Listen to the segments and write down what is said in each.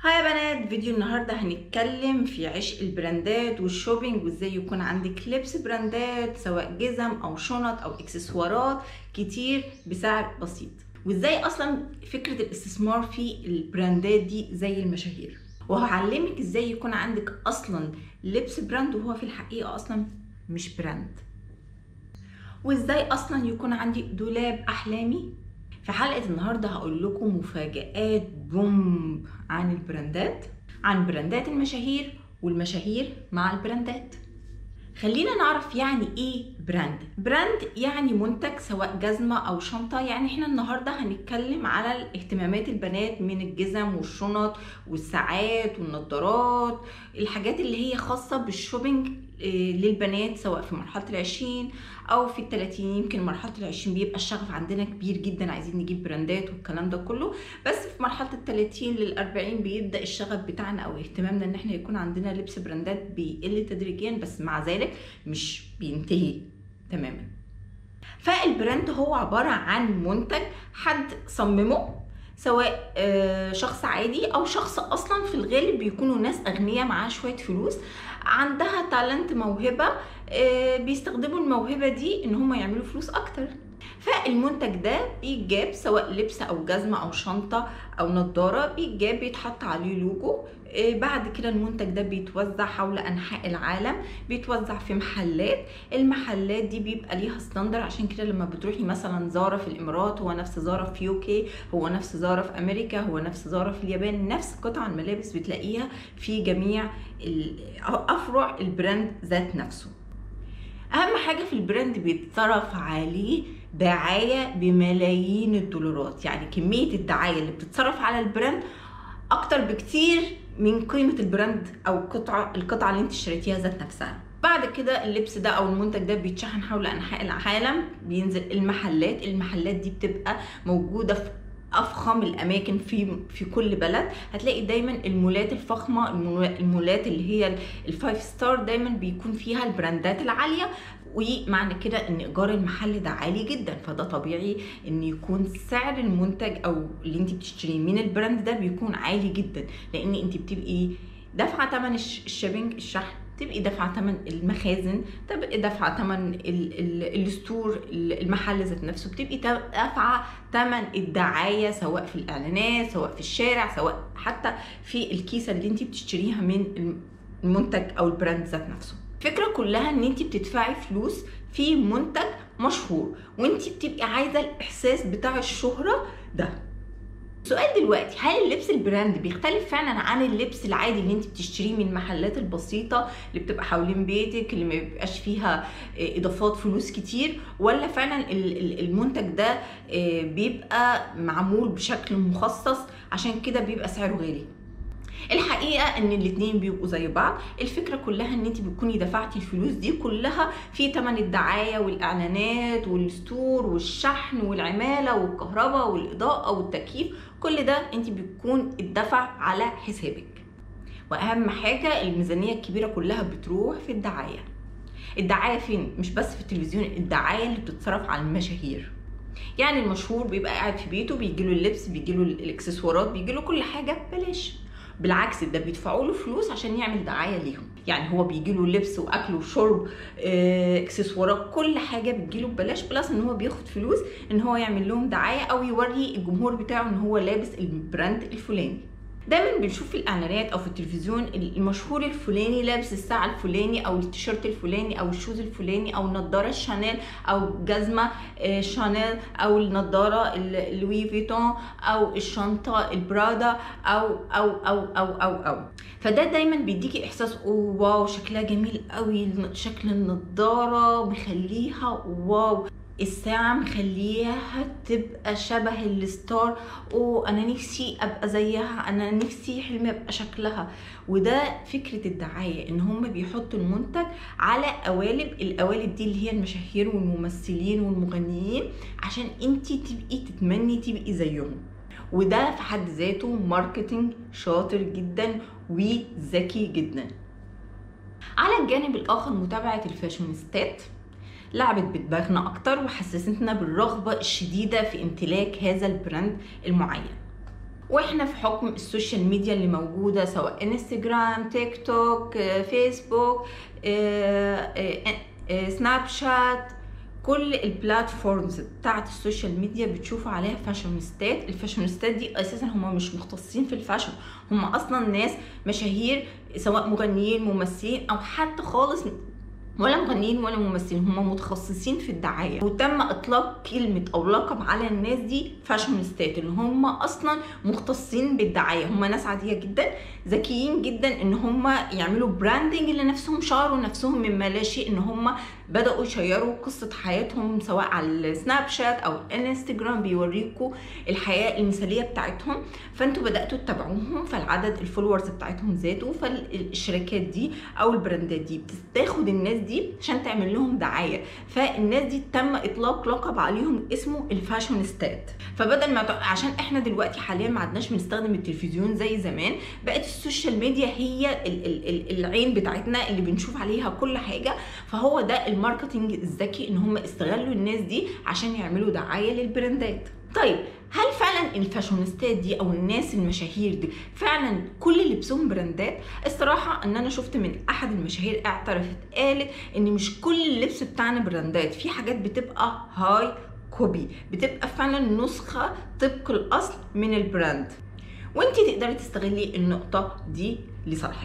هاي يا بنات فيديو النهارده هنتكلم في عشق البراندات والشوبينج وازاي يكون عندك لبس براندات سواء جزم او شنط او اكسسوارات كتير بسعر بسيط وازاي اصلا فكره الاستثمار في البراندات دي زي المشاهير وهعلمك ازاي يكون عندك اصلا لبس براند وهو في الحقيقه اصلا مش براند وازاي اصلا يكون عندي دولاب احلامي في حلقة النهاردة هقول لكم مفاجآت بوم عن البراندات عن براندات المشاهير والمشاهير مع البراندات خلينا نعرف يعني ايه براند براند يعني منتج سواء جزمة او شنطة يعني احنا النهاردة هنتكلم على اهتمامات البنات من الجزم والشنط والساعات والنضارات الحاجات اللي هي خاصة بالشوبينج للبنات سواء في مرحلة العشرين أو في التلاتين يمكن مرحلة العشرين بيبقى الشغف عندنا كبير جدا عايزين نجيب براندات والكلام ده كله بس في مرحلة التلاتين للأربعين بيبدأ الشغف بتاعنا أو اهتمامنا إن احنا يكون عندنا لبس براندات بيقل تدريجيا بس مع ذلك مش بينتهي تماما فالبراند هو عبارة عن منتج حد صممه سواء شخص عادي او شخص اصلا في الغالب بيكونوا ناس اغنياء معاه شويه فلوس عندها تالنت موهبه بيستخدموا الموهبه دي ان هم يعملوا فلوس اكتر فالمنتج ده بيتجاب سواء لبس او جزمه او شنطه او نضاره بيتجاب بيتحط عليه لوجو بعد كده المنتج ده بيتوزع حول انحاء العالم بيتوزع في محلات المحلات دي بيبقى ليها ستاندر عشان كده لما بتروحي مثلا زارا في الامارات هو نفس زارا في يوكي هو نفس زارا في امريكا هو نفس زارا في اليابان نفس قطع الملابس بتلاقيها في جميع افرع البراند ذات نفسه اهم حاجه في البراند بيتصرف عليه دعايه بملايين الدولارات يعني كميه الدعايه اللي بتتصرف على البراند اكتر بكتير من قيمه البراند او القطعه القطعه اللي انت اشتريتيها ذات نفسها بعد كده اللبس ده او المنتج ده بيتشحن حول انحاء العالم بينزل المحلات المحلات دي بتبقى موجوده في افخم الاماكن في في كل بلد هتلاقي دايما المولات الفخمه المولات اللي هي الفايف ستار دايما بيكون فيها البراندات العاليه ومعنى كده ان ايجار المحل ده عالي جدا فده طبيعي ان يكون سعر المنتج او اللي انت بتشتريه من البراند ده بيكون عالي جدا لان انت بتبقي دافعه ثمن الشيبنج الشحن تبقي دافعه ثمن المخازن تبقي دافعه ثمن الستور المحل ذات نفسه بتبقي دافعه ثمن الدعايه سواء في الاعلانات سواء في الشارع سواء حتى في الكيسه اللي انت بتشتريها من المنتج او البراند ذات نفسه الفكره كلها ان انت بتدفعي فلوس في منتج مشهور وانت بتبقي عايزه الاحساس بتاع الشهره ده سؤال دلوقتي هل اللبس البراند بيختلف فعلا عن اللبس العادي اللي انت بتشتريه من المحلات البسيطه اللي بتبقى حوالين بيتك اللي ما بيبقاش فيها اضافات فلوس كتير ولا فعلا المنتج ده بيبقى معمول بشكل مخصص عشان كده بيبقى سعره غالي الحقيقه ان الاثنين بيبقوا زي بعض الفكره كلها ان انت بتكوني دفعتي الفلوس دي كلها في ثمن الدعايه والاعلانات والستور والشحن والعماله والكهرباء والاضاءه والتكييف كل ده انت بتكون الدفع على حسابك واهم حاجه الميزانيه الكبيره كلها بتروح في الدعايه الدعايه فين مش بس في التلفزيون الدعايه اللي بتتصرف على المشاهير يعني المشهور بيبقى قاعد في بيته بيجيله اللبس بيجيله الاكسسوارات بيجيله كل حاجه ببلاش بالعكس ده بيدفعوا له فلوس عشان يعمل دعايه ليهم يعني هو بيجي له لبس واكل وشرب اكسسوارات كل حاجه بتجيله ببلاش بلس ان هو بياخد فلوس ان هو يعمل لهم دعايه او يوري الجمهور بتاعه ان هو لابس البراند الفلاني دايما بنشوف في الاعلانات او في التلفزيون المشهور الفلاني لابس الساعه الفلاني او التيشيرت الفلاني او الشوز الفلاني او النضاره الشانيل او جزمه شانيل او النضاره لوي فيتون او الشنطه البرادا او او او او او او فده دايما بيديكي احساس اوه واو شكلها جميل قوي شكل النضاره مخليها واو الساعة مخليها تبقى شبه الستار اوه انا نفسي ابقى زيها انا نفسي حلمي ابقى شكلها وده فكرة الدعاية ان هم بيحطوا المنتج على قوالب القوالب دي اللي هي المشاهير والممثلين والمغنيين عشان انتي تبقي تتمني تبقي زيهم وده في حد ذاته ماركتينج شاطر جدا وذكي جدا على الجانب الاخر متابعة الفاشونيستات لعبت بدماغنا اكتر وحسستنا بالرغبه الشديده في امتلاك هذا البراند المعين واحنا في حكم السوشيال ميديا اللي موجوده سواء انستجرام تيك توك آه، فيسبوك آه، آه، آه، سناب شات كل البلاتفورمز بتاعت السوشيال ميديا بتشوفوا عليها فاشونستات الفاشونستات دي اساسا هم مش مختصين في الفاشن هم اصلا ناس مشاهير سواء مغنيين ممثلين او حتى خالص ولا مغنيين ولا ممثلين هم متخصصين في الدعايه وتم اطلاق كلمه او لقب على الناس دي فاشونستات اللي هم اصلا مختصين بالدعايه هم ناس عاديه جدا ذكيين جدا ان هم يعملوا براندنج لنفسهم شعروا نفسهم مما لا شيء ان هم بداوا يشيروا قصه حياتهم سواء على السناب شات او الانستجرام بيوريكوا الحياه المثاليه بتاعتهم فانتوا بداتوا تتابعوهم فالعدد الفولورز بتاعتهم زادوا فالشركات دي او البراندات دي بتاخد الناس دي عشان تعمل لهم دعايه فالناس دي تم اطلاق لقب عليهم اسمه الفاشونستات فبدل ما تع- عشان احنا دلوقتي حاليا ما عدناش بنستخدم التلفزيون زي زمان بقت السوشيال ميديا هي ال- ال- ال- العين بتاعتنا اللي بنشوف عليها كل حاجه فهو ده الماركتنج الذكي ان هم استغلوا الناس دي عشان يعملوا دعايه للبراندات طيب هل فعلا الفاشونستات دي او الناس المشاهير دي فعلا كل لبسهم براندات الصراحه ان انا شفت من احد المشاهير اعترفت قالت ان مش كل اللبس بتاعنا براندات في حاجات بتبقى هاي كوبي بتبقى فعلا نسخه طبق الاصل من البراند وانت تقدري تستغلي النقطه دي لصالحك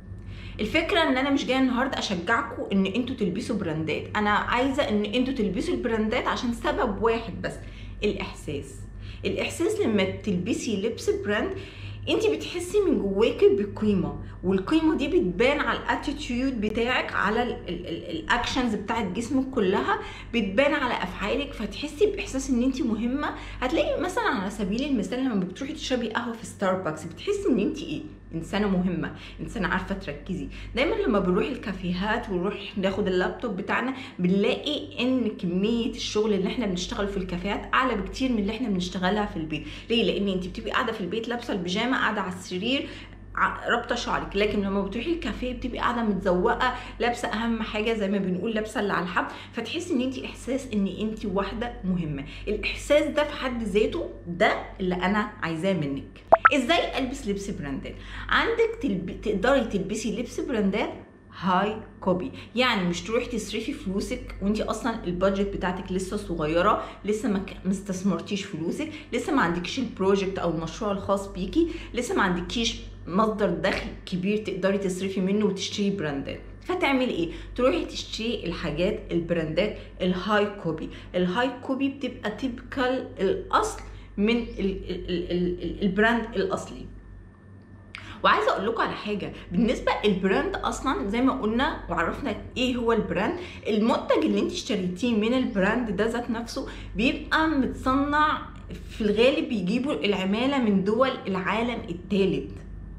الفكره ان انا مش جايه النهارده اشجعكم ان انتوا تلبسوا براندات انا عايزه ان انتوا تلبسوا البراندات عشان سبب واحد بس الاحساس الاحساس لما تلبسي لبس براند انت بتحسي من جواكي بقيمه والقيمه دي بتبان على الاتيتيود بتاعك على الاكشنز بتاعت جسمك كلها بتبان على افعالك فتحسي باحساس ان انت مهمه هتلاقي مثلا على سبيل المثال لما بتروحي تشربي قهوه في ستاربكس بتحسي ان انت ايه انسانه مهمه انسانه عارفه تركزي دايما لما بنروح الكافيهات ونروح ناخد اللابتوب بتاعنا بنلاقي ان كميه الشغل اللي احنا بنشتغل في الكافيهات اعلى بكتير من اللي احنا بنشتغلها في البيت ليه لان انت بتبقي قاعده في البيت لابسه البيجامه قاعده على السرير ع- رابطه شعرك لكن لما بتروحي الكافيه بتبقي قاعده متزوقه لابسه اهم حاجه زي ما بنقول لابسه اللي على الحب فتحسي ان انت احساس ان انت واحده مهمه الاحساس ده في حد ذاته ده اللي انا عايزاه منك ازاي البس لبس براندات عندك تلب... تقدري تلبسي لبس براندات هاي كوبي يعني مش تروحي تصرفي فلوسك وانت اصلا البادجت بتاعتك لسه صغيره لسه ما ك- ما استثمرتيش فلوسك لسه ما عندكيش البروجكت او المشروع الخاص بيكي لسه ما عندكيش مصدر دخل كبير تقدري تصرفي منه وتشتري براندات فتعملي ايه تروحي تشتري الحاجات البراندات الهاي كوبي الهاي كوبي بتبقى تبكال الاصل من ال- ال- ال- ال- البراند الاصلي وعايزه اقول لكم على حاجه بالنسبه البراند اصلا زي ما قلنا وعرفنا ايه هو البراند المنتج اللي انت اشتريتيه من البراند ده ذات نفسه بيبقى متصنع في الغالب بيجيبوا العماله من دول العالم الثالث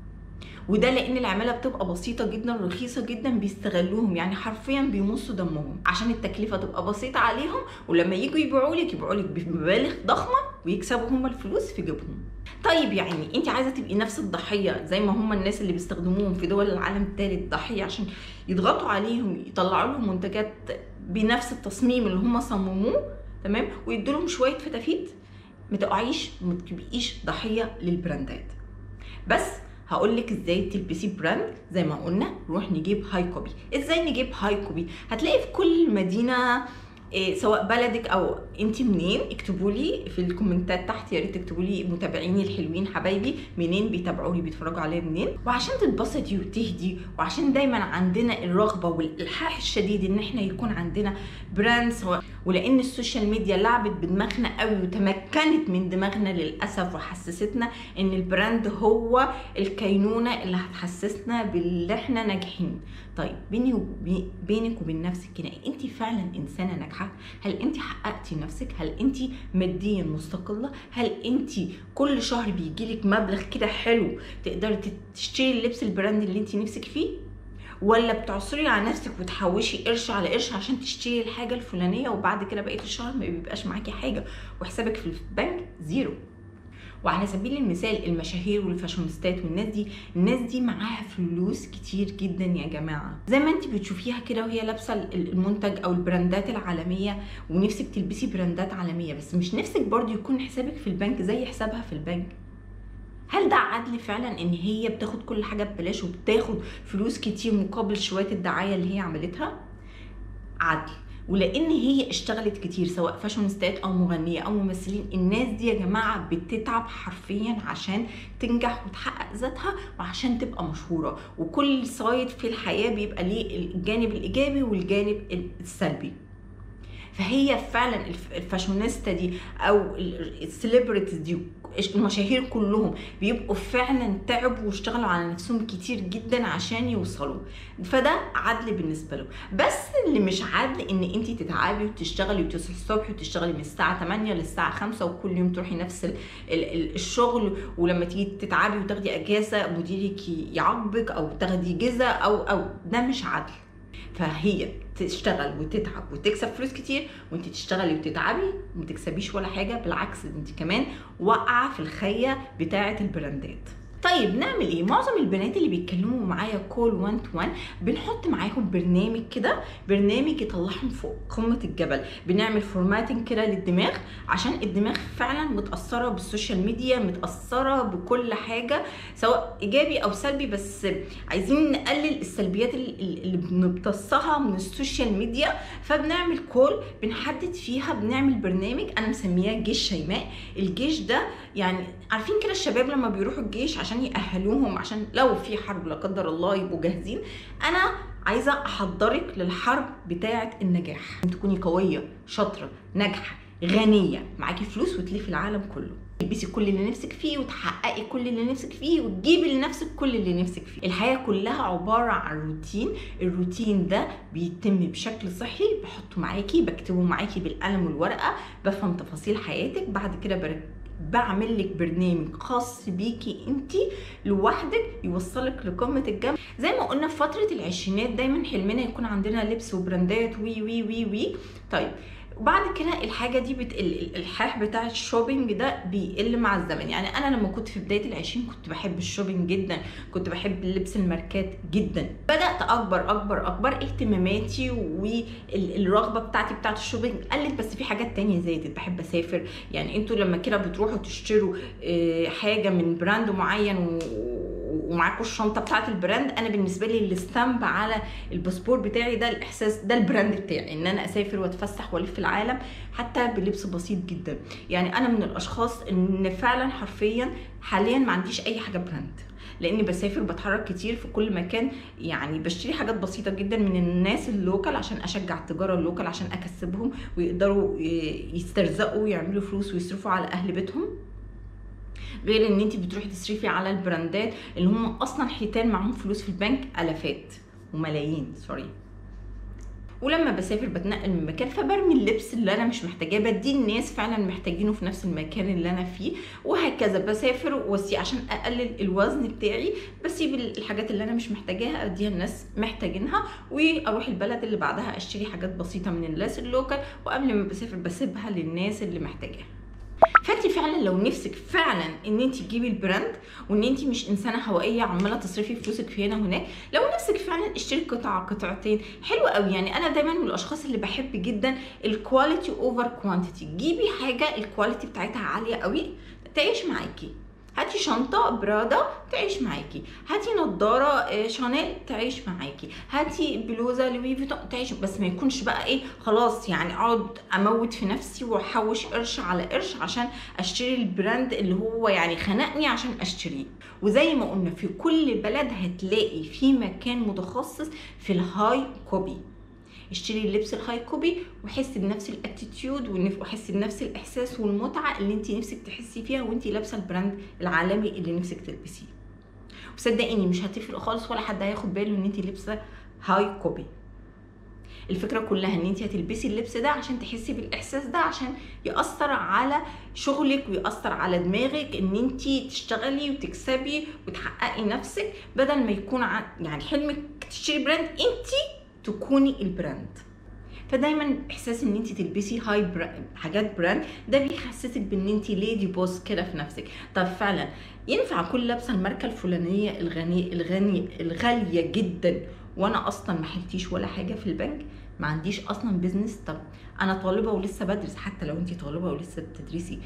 وده لان العماله بتبقى بسيطه جدا رخيصه جدا بيستغلوهم يعني حرفيا بيمصوا دمهم عشان التكلفه تبقى بسيطه عليهم ولما يجوا يبيعوا لك يبيعوا لك بمبالغ ضخمه ويكسبوا هم الفلوس في جيبهم طيب يعني انت عايزه تبقي نفس الضحيه زي ما هم الناس اللي بيستخدموهم في دول العالم الثالث ضحيه عشان يضغطوا عليهم يطلعوا لهم منتجات بنفس التصميم اللي هم صمموه تمام ويدوا لهم شويه فتافيت ما تقعيش وما تبقيش ضحيه للبراندات بس هقول لك ازاي تلبسي براند زي ما قلنا نروح نجيب هاي كوبي ازاي نجيب هاي كوبي هتلاقي في كل مدينه إيه سواء بلدك او انت منين اكتبوا لي في الكومنتات تحت يا ريت تكتبوا لي متابعيني الحلوين حبايبي منين بيتابعوني بيتفرجوا عليا منين وعشان تتبسطي وتهدي وعشان دايما عندنا الرغبه والالحاح الشديد ان احنا يكون عندنا براند سواء ولان السوشيال ميديا لعبت بدماغنا قوي وتمكنت من دماغنا للاسف وحسستنا ان البراند هو الكينونه اللي هتحسسنا باللي احنا ناجحين طيب بيني وبي... بينك وبين نفسك كده انت فعلا انسانه ناجحه هل انت حققتي نفسك هل انت ماديا مستقله هل انت كل شهر بيجيلك مبلغ كده حلو تقدري تشتري اللبس البراند اللي انت نفسك فيه ولا بتعصري على نفسك وتحوشي قرش على قرش عشان تشتري الحاجه الفلانيه وبعد كده بقيه الشهر ما بيبقاش معاكي حاجه وحسابك في البنك زيرو وعلى سبيل المثال المشاهير والفاشونستات والناس دي الناس دي معاها فلوس كتير جدا يا جماعه زي ما انت بتشوفيها كده وهي لابسه المنتج او البراندات العالميه ونفسك تلبسي براندات عالميه بس مش نفسك برضو يكون حسابك في البنك زي حسابها في البنك هل ده عدل فعلا ان هي بتاخد كل حاجه ببلاش وبتاخد فلوس كتير مقابل شويه الدعايه اللي هي عملتها عدل ولان هي اشتغلت كتير سواء فاشونستات او مغنيه او ممثلين الناس دي يا جماعه بتتعب حرفيا عشان تنجح وتحقق ذاتها وعشان تبقى مشهوره وكل سايد في الحياه بيبقى ليه الجانب الايجابي والجانب السلبي فهي فعلا الفاشونيستا دي او السليبرتيز دي المشاهير كلهم بيبقوا فعلا تعبوا واشتغلوا على نفسهم كتير جدا عشان يوصلوا فده عدل بالنسبه له بس اللي مش عدل ان انت تتعبي وتشتغلي وتصحي الصبح وتشتغلي من الساعه 8 للساعه 5 وكل يوم تروحي نفس الشغل ولما تيجي تتعبي وتاخدي اجازه مديرك يعاقبك او تاخدي جزء او او ده مش عدل فهي تشتغل وتتعب وتكسب فلوس كتير وانت تشتغلي وتتعبي وما تكسبيش ولا حاجه بالعكس انت كمان واقعه في الخيه بتاعه البراندات طيب نعمل ايه معظم البنات اللي بيتكلموا معايا كول 1 تو 1 بنحط معاهم برنامج كده برنامج يطلعهم فوق قمه الجبل بنعمل فورماتنج كده للدماغ عشان الدماغ فعلا متاثره بالسوشيال ميديا متاثره بكل حاجه سواء ايجابي او سلبي بس عايزين نقلل السلبيات اللي بنمتصها من السوشيال ميديا فبنعمل كول بنحدد فيها بنعمل برنامج انا مسمياه جيش شيماء الجيش ده يعني عارفين كده الشباب لما بيروحوا الجيش عشان يأهلوهم عشان لو في حرب لا قدر الله يبقوا جاهزين انا عايزه احضرك للحرب بتاعه النجاح تكوني قويه شاطره ناجحه غنيه معاكي فلوس وتلفي العالم كله تلبسي كل اللي نفسك فيه وتحققي كل اللي نفسك فيه وتجيبي لنفسك كل اللي نفسك فيه الحياه كلها عباره عن روتين الروتين ده بيتم بشكل صحي بحطه معاكي بكتبه معاكي بالقلم والورقه بفهم تفاصيل حياتك بعد كده برك بعمل لك برنامج خاص بيكي انت لوحدك يوصلك لقمه الجمال زي ما قلنا في فتره العشرينات دايما حلمنا يكون عندنا لبس وبراندات وي وي وي وي طيب وبعد كده الحاجه دي بتقل الحاح بتاع الشوبينج ده بيقل مع الزمن يعني انا لما كنت في بدايه العشرين كنت بحب الشوبينج جدا كنت بحب لبس الماركات جدا بدات اكبر اكبر اكبر اهتماماتي والرغبه بتاعتي بتاعت الشوبينج قلت بس في حاجات تانية زادت بحب اسافر يعني انتوا لما كده بتروحوا تشتروا حاجه من براند معين و ومعاكم الشنطه بتاعت البراند انا بالنسبه لي الستامب على الباسبور بتاعي ده الاحساس ده البراند بتاعي ان انا اسافر واتفسح والف العالم حتى بلبس بسيط جدا يعني انا من الاشخاص ان فعلا حرفيا حاليا ما عنديش اي حاجه براند لاني بسافر بتحرك كتير في كل مكان يعني بشتري حاجات بسيطه جدا من الناس اللوكال عشان اشجع التجاره اللوكال عشان اكسبهم ويقدروا يسترزقوا ويعملوا فلوس ويصرفوا على اهل بيتهم غير ان انت بتروحي تصرفي على البراندات اللي هم اصلا حيتان معاهم فلوس في البنك الافات وملايين سوري ولما بسافر بتنقل من مكان فبرمي اللبس اللي انا مش محتاجاه بديه الناس فعلا محتاجينه في نفس المكان اللي انا فيه وهكذا بسافر واسي عشان اقلل الوزن بتاعي بسيب الحاجات اللي انا مش محتاجاها اديها الناس محتاجينها واروح البلد اللي بعدها اشتري حاجات بسيطه من الناس اللوكال وقبل ما بسافر بسيبها للناس اللي محتاجاها فانت فعلا لو نفسك فعلا ان انت تجيبي البراند وان انت مش انسانه هوائيه عماله تصرفي فلوسك في هنا وهناك لو نفسك فعلا اشتري قطعه قطعتين حلو قوي يعني انا دايما من الاشخاص اللي بحب جدا الكواليتي اوفر كوانتيتي جيبي حاجه الكواليتي بتاعتها عاليه قوي تعيش معاكي هاتي شنطة برادا تعيش معاكي هاتي نضارة شانيل تعيش معاكي هاتي بلوزة لوي فيتون تعيش بس ما يكونش بقى ايه خلاص يعني اقعد اموت في نفسي واحوش قرش على قرش عشان اشتري البراند اللي هو يعني خنقني عشان اشتريه وزي ما قلنا في كل بلد هتلاقي في مكان متخصص في الهاي كوبي اشتري اللبس الهاي كوبي وحسي بنفس الاتيتيود وحسي بنفس الاحساس والمتعه اللي انت نفسك تحسي فيها وانت لابسه البراند العالمي اللي نفسك تلبسيه وصدقيني مش هتفرق خالص ولا حد هياخد باله ان انت لابسه هاي كوبي الفكره كلها ان انت هتلبسي اللبس ده عشان تحسي بالاحساس ده عشان ياثر على شغلك وياثر على دماغك ان انت تشتغلي وتكسبي وتحققي نفسك بدل ما يكون يعني حلمك تشتري براند انت تكوني البراند فدايما احساس ان انت تلبسي هاي براند حاجات براند ده بيحسسك بان انت ليدي بوس كده في نفسك طب فعلا ينفع كل لابسه الماركه الفلانيه الغني الغني الغاليه جدا وانا اصلا ما حلتيش ولا حاجه في البنك ما عنديش اصلا بيزنس طب انا طالبه ولسه بدرس حتى لو انت طالبه ولسه بتدرسي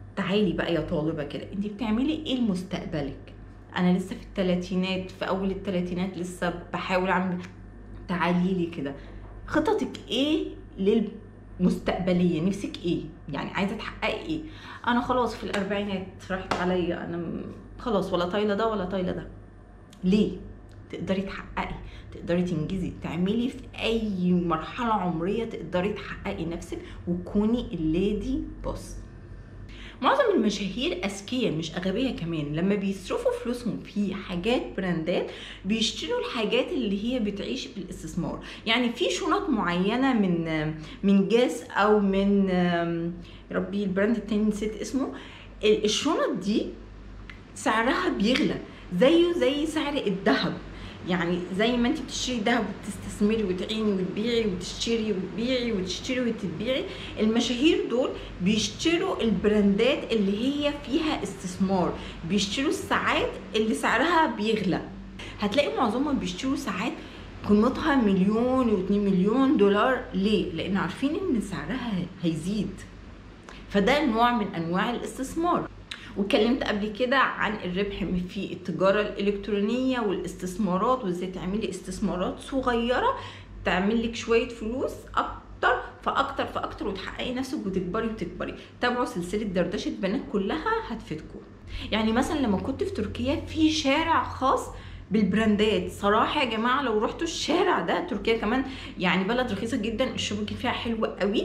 تعالي بقى يا طالبه كده انت بتعملي ايه لمستقبلك انا لسه في الثلاثينات في اول الثلاثينات لسه بحاول اعمل تعالي لي كده خططك ايه للمستقبليه نفسك ايه يعني عايزه تحققي ايه انا خلاص في الاربعينات راحت عليا انا م- خلاص ولا طايله ده ولا طايله ده ليه تقدري تحققي تقدري تنجزي تعملي في اي مرحله عمريه تقدري تحققي نفسك وتكوني الليدي بوس معظم المشاهير اذكياء مش اغبياء كمان لما بيصرفوا فلوسهم في حاجات براندات بيشتروا الحاجات اللي هي بتعيش بالاستثمار يعني في شنط معينه من من جاس او من يا ربي البراند التاني نسيت اسمه الشنط دي سعرها بيغلى زيه زي سعر الذهب يعني زي ما انت بتشتري ذهب وتستثمري وتعيني وتبيعي وتشتري وتبيعي وتشتري وتبيعي المشاهير دول بيشتروا البراندات اللي هي فيها استثمار بيشتروا الساعات اللي سعرها بيغلى هتلاقي معظمهم بيشتروا ساعات قيمتها مليون و2 مليون دولار ليه؟ لان عارفين ان سعرها هيزيد فده نوع من انواع الاستثمار واتكلمت قبل كده عن الربح في التجارة الإلكترونية والاستثمارات وازاي تعملي استثمارات صغيرة تعمل لك شوية فلوس أكتر فأكتر فأكتر وتحققي نفسك وتكبري وتكبري تابعوا سلسلة دردشة بنات كلها هتفيدكم يعني مثلا لما كنت في تركيا في شارع خاص بالبراندات صراحة يا جماعة لو رحتوا الشارع ده تركيا كمان يعني بلد رخيصة جدا الشوبينج فيها حلو قوي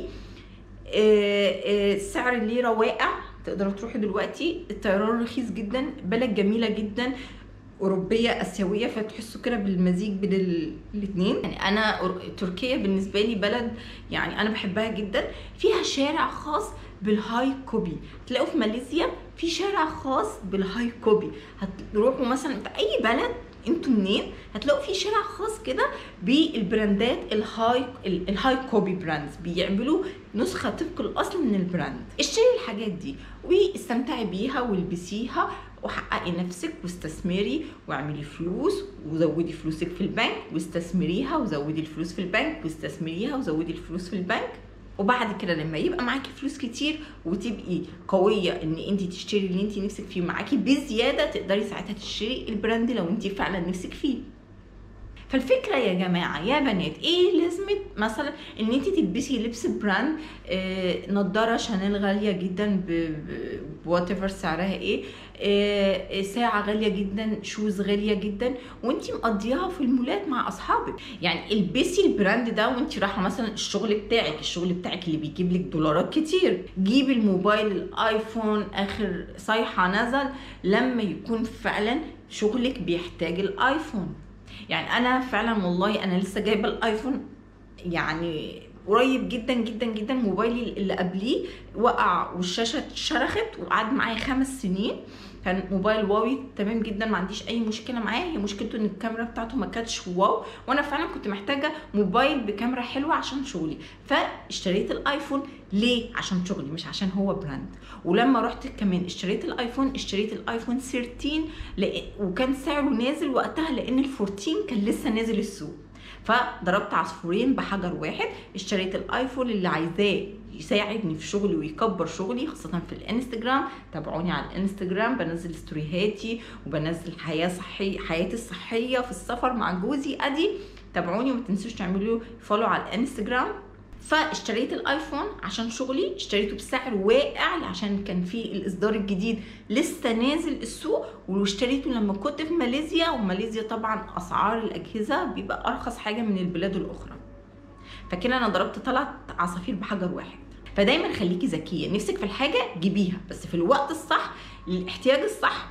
سعر الليرة واقع تقدروا تروحوا دلوقتي الطيران رخيص جدا بلد جميله جدا اوروبيه اسيويه فتحسوا كده بالمزيج بين الاثنين يعني انا تركيا بالنسبه لي بلد يعني انا بحبها جدا فيها شارع خاص بالهاي كوبي تلاقوا في ماليزيا في شارع خاص بالهاي كوبي هتروحوا مثلا في اي بلد انتوا منين هتلاقوا في شارع خاص كده بالبراندات الهاي الهاي كوبي براندز بيعملوا نسخه طبق الاصل من البراند اشتري الحاجات دي واستمتعي بيها والبسيها وحققي نفسك واستثمري واعملي فلوس وزودي فلوسك في البنك واستثمريها وزودي الفلوس في البنك واستثمريها وزودي الفلوس في البنك وبعد كده لما يبقى معاكي فلوس كتير وتبقي قويه ان انت تشتري اللي انت نفسك فيه معاكي بزياده تقدري ساعتها تشتري البراند لو انت فعلا نفسك فيه فالفكرة يا جماعة يا بنات ايه لازمة مثلا ان انت تلبسي لبس براند آه نضارة شانيل غالية جدا بوات ايفر سعرها ايه آه ساعة غالية جدا شوز غالية جدا وانت مقضياها في المولات مع اصحابك يعني البسي البراند ده وانت رايحة مثلا الشغل بتاعك الشغل بتاعك اللي بيجيب لك دولارات كتير جيبي الموبايل الايفون اخر صيحة نزل لما يكون فعلا شغلك بيحتاج الايفون يعني انا فعلا والله انا لسه جايبه الايفون يعني قريب جدا جدا جدا موبايلي اللي قبليه وقع والشاشه اتشرخت وقعد معايا خمس سنين كان موبايل واوي تمام جدا ما عنديش اي مشكله معاه هي مشكلته ان الكاميرا بتاعته ما كانتش واو وانا فعلا كنت محتاجه موبايل بكاميرا حلوه عشان شغلي فاشتريت الايفون ليه عشان شغلي مش عشان هو براند ولما رحت كمان اشتريت الايفون اشتريت الايفون 13 لأ... وكان سعره نازل وقتها لان ال 14 كان لسه نازل السوق فضربت عصفورين بحجر واحد اشتريت الايفون اللي عايزاه يساعدني في شغلي ويكبر شغلي خاصة في الانستجرام تابعوني على الانستجرام بنزل ستوريهاتي وبنزل حياة صحية حياتي الصحية في السفر مع جوزي ادي تابعوني وما تنسوش تعملوا فولو على الانستجرام فاشتريت الايفون عشان شغلي اشتريته بسعر واقع عشان كان في الاصدار الجديد لسه نازل السوق واشتريته لما كنت في ماليزيا وماليزيا طبعا اسعار الاجهزه بيبقى ارخص حاجه من البلاد الاخرى فكده انا ضربت ثلاث عصافير بحجر واحد فدايما خليكي ذكيه نفسك في الحاجه جيبيها بس في الوقت الصح للاحتياج الصح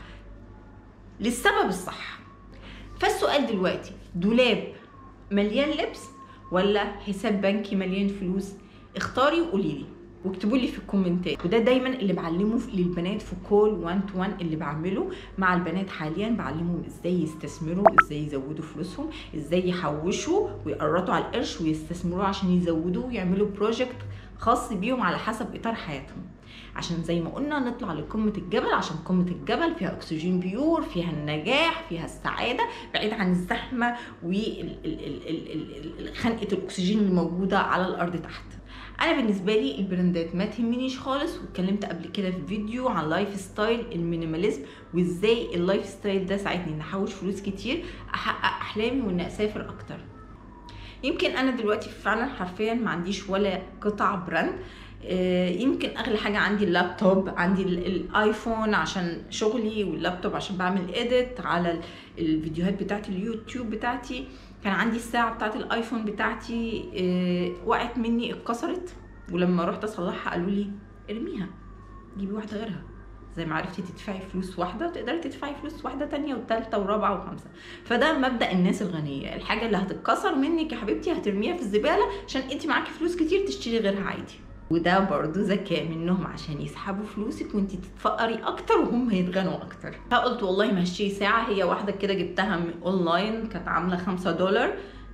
للسبب الصح فالسؤال دلوقتي دولاب مليان لبس ولا حساب بنكي مليان فلوس اختاري وقولي لي واكتبوا لي في الكومنتات وده دايما اللي بعلمه للبنات في كول 1 تو 1 اللي بعمله مع البنات حاليا بعلمهم ازاي يستثمروا ازاي يزودوا فلوسهم ازاي يحوشوا ويقرطوا على القرش ويستثمروا عشان يزودوا ويعملوا بروجكت خاص بيهم على حسب اطار حياتهم عشان زي ما قلنا نطلع لقمة الجبل عشان قمة الجبل فيها أكسجين بيور فيها النجاح فيها السعادة بعيد عن الزحمة وخنقة الأكسجين اللي موجودة على الأرض تحت انا بالنسبه لي البراندات ما تهمنيش خالص واتكلمت قبل كده في فيديو عن لايف ستايل المينيماليزم وازاي اللايف ستايل ده ساعدني ان احوش فلوس كتير احقق احلامي وان اسافر اكتر يمكن انا دلوقتي فعلا حرفيا ما عنديش ولا قطع براند آه، يمكن اغلى حاجه عندي اللابتوب عندي ال- الايفون عشان شغلي واللابتوب عشان بعمل اديت على ال- الفيديوهات بتاعتي اليوتيوب بتاعتي كان عندي الساعه بتاعت الايفون بتاعتي آه، وقعت مني اتكسرت ولما رحت اصلحها قالوا لي ارميها جيبي واحده غيرها زي ما عرفتي تدفعي فلوس واحده تقدري تدفعي فلوس واحده تانية وثالثه ورابعه وخامسه فده مبدا الناس الغنيه الحاجه اللي هتتكسر منك يا حبيبتي هترميها في الزباله عشان انت معاكي فلوس كتير تشتري غيرها عادي وده برضو ذكاء منهم عشان يسحبوا فلوسك وانت تتفقري اكتر وهم يتغنوا اكتر فقلت والله ما هشتري ساعه هي واحده كده جبتها من اونلاين كانت عامله 5 دولار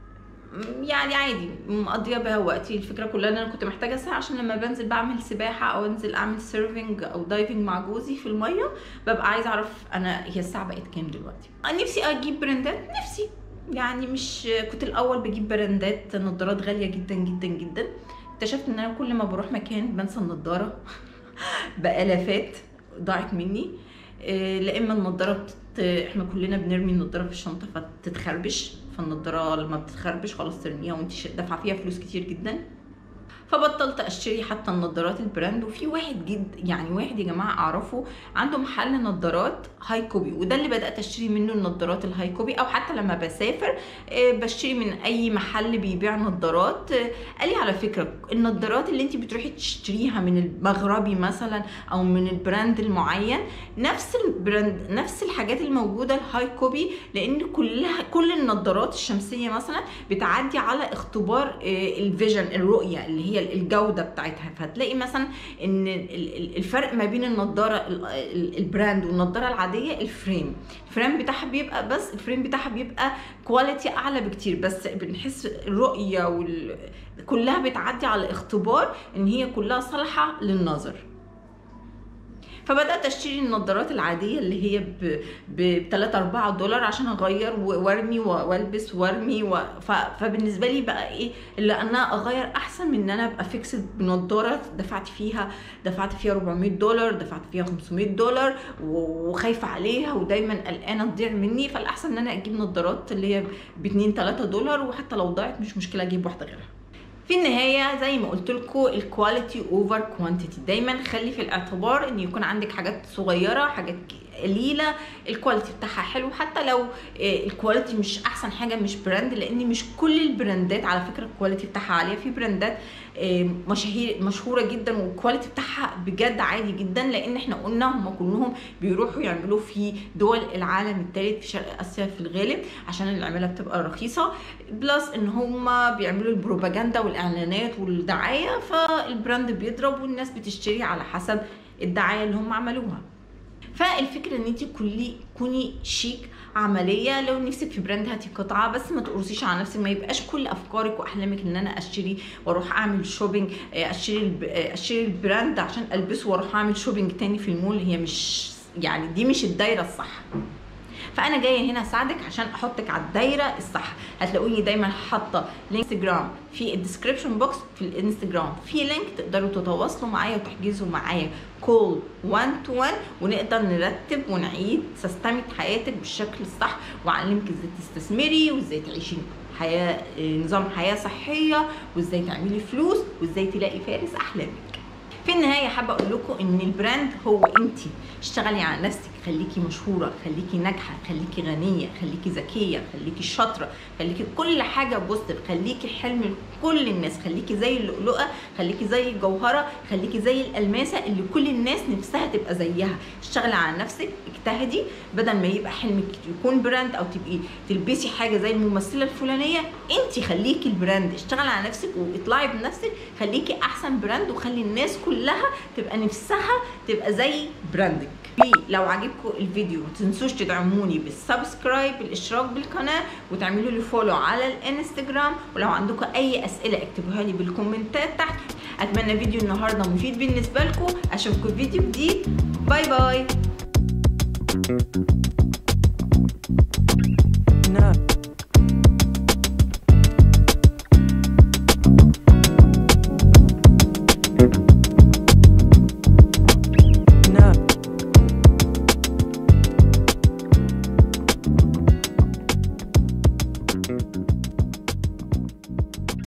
م- يعني عادي مقضيه بيها وقتي الفكره كلها ان انا كنت محتاجه ساعه عشان لما بنزل بعمل سباحه او انزل اعمل سيرفنج او دايفنج مع جوزي في الميه ببقى عايزه اعرف انا هي الساعه بقت كام دلوقتي أنا نفسي اجيب براندات نفسي يعني مش كنت الاول بجيب براندات نظارات غاليه جدا جدا جدا اكتشفت ان انا كل ما بروح مكان بنسى النضاره بالافات ضاعت مني إيه، لا اما النضاره بتت... احنا كلنا بنرمي النضاره في الشنطه فتتخربش فالنضاره لما بتتخربش خلاص ترميها وانت ش- دافعه فيها فلوس كتير جدا فبطلت اشتري حتى النضارات البراند وفي واحد جد يعني واحد يا جماعه اعرفه عنده محل نضارات هاي كوبي وده اللي بدات اشتري منه النضارات الهاي كوبي او حتى لما بسافر آه، بشتري من اي محل بيبيع نضارات آه، قال لي على فكره النضارات اللي انت بتروحي تشتريها من المغربي مثلا او من البراند المعين نفس البراند نفس الحاجات الموجوده الهاي كوبي لان كلها كل النضارات الشمسيه مثلا بتعدي على اختبار آه، الفيجن الرؤيه اللي هي الجوده بتاعتها فهتلاقي مثلا ان ال- ال- الفرق ما بين النضاره ال- ال- البراند والنضاره العاديه الفريم الفريم بتاعها بيبقى بس الفريم بتاعها بيبقى كواليتي اعلى بكتير بس بنحس الرؤيه وال... كلها بتعدي على اختبار ان هي كلها صالحه للنظر فبدات اشتري النظارات العاديه اللي هي ب ب 3 4 دولار عشان اغير و- وارمي و- والبس وارمي و... ف... فبالنسبه لي بقى ايه اللي انا اغير احسن من ان انا ابقى فيكسد بنضاره دفعت فيها دفعت فيها 400 دولار دفعت فيها 500 دولار و- وخايفه عليها ودايما قلقانه تضيع مني فالاحسن ان انا اجيب نظارات اللي هي ب 2 3 دولار وحتى لو ضاعت مش مشكله اجيب واحده غيرها في النهايه زي ما قلت لكم الكواليتي اوفر كوانتيتي دايما خلي في الاعتبار ان يكون عندك حاجات صغيره حاجات قليله الكواليتي بتاعها حلو حتى لو آه، الكواليتي مش احسن حاجه مش براند لان مش كل البراندات على فكره الكواليتي بتاعها عاليه في براندات آه، مشاهير مشهوره جدا والكواليتي بتاعها بجد عادي جدا لان احنا قلنا هم كلهم بيروحوا يعملوا في دول العالم الثالث في شرق اسيا في الغالب عشان العماله بتبقى رخيصه بلس ان هم بيعملوا البروباجندا والاعلانات والدعايه فالبراند بيضرب والناس بتشتري على حسب الدعايه اللي هم عملوها فالفكره ان انت كلي كوني شيك عمليه لو نفسك في براند هاتي قطعه بس ما تقرصيش على نفسك ما يبقاش كل افكارك واحلامك ان انا اشتري واروح اعمل شوبينج آه، اشتري الب- آه، اشتري البراند عشان البسه واروح اعمل شوبينج تاني في المول هي مش يعني دي مش الدايره الصح فانا جايه هنا اساعدك عشان احطك على الدايره الصح هتلاقوني دايما حاطه الانستجرام في الديسكربشن بوكس في الانستجرام في لينك تقدروا تتواصلوا معايا وتحجزوا معايا كول 1 تو 1 ونقدر نرتب ونعيد سيستمة حياتك بالشكل الصح واعلمك ازاي تستثمري وازاي تعيشي حياه نظام حياه صحيه وازاي تعملي فلوس وازاي تلاقي فارس احلامك في النهايه حابه اقول لكم ان البراند هو انت اشتغلي على نفسك خليكي مشهوره خليكي ناجحه خليكي غنيه خليكي ذكيه خليكي شاطره خليكي كل حاجه بوزيتيف خليكي حلم كل الناس خليكي زي اللؤلؤه خليكي زي الجوهره خليكي زي الالماسه اللي كل الناس نفسها تبقى زيها اشتغلي على نفسك اجتهدي بدل ما يبقى حلمك يكون براند او تبقي تلبسي حاجه زي الممثله الفلانيه انت خليكي البراند اشتغلي على نفسك واطلعي بنفسك خليكي احسن براند وخلي الناس كلها تبقى نفسها تبقى زي براندك بلي لو عجبكم الفيديو ما تنسوش تدعموني بالسبسكرايب بالاشتراك بالقناه وتعملوا لي فولو على الانستجرام ولو عندكم اي اسئله اكتبوها لي بالكومنتات تحت اتمنى فيديو النهارده مفيد بالنسبه لكم اشوفكم في فيديو جديد باي باي